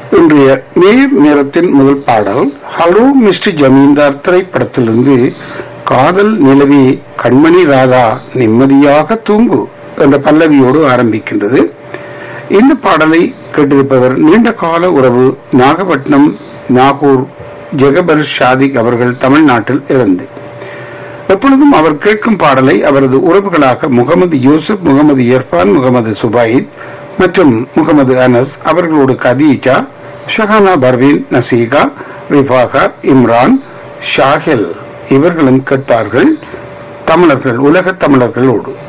இன்றைய நேர் நேரத்தின் முதல் பாடல் ஹலோ மிஸ்டர் ஜமீன்தார் திரைப்படத்திலிருந்து காதல் நிலவி கண்மணி ராதா நிம்மதியாக தூங்கு என்ற பல்லவியோடு ஆரம்பிக்கின்றது இந்த பாடலை கேட்டிருப்பவர் நீண்ட கால உறவு நாகப்பட்டினம் நாகூர் ஜெகபர் ஷாதிக் அவர்கள் தமிழ்நாட்டில் இருந்து எப்பொழுதும் அவர் கேட்கும் பாடலை அவரது உறவுகளாக முகமது யூசுப் முகமது இர்பான் முகமது சுபைத் மற்றும் முகமது அனஸ் அவர்களோடு கதீஜா ஷஹானா பர்வீன் நசீகா ரிஃபாகா இம்ரான் ஷாஹில் இவர்களும் கேட்பார்கள் தமிழர்கள் உலக தமிழர்களோடு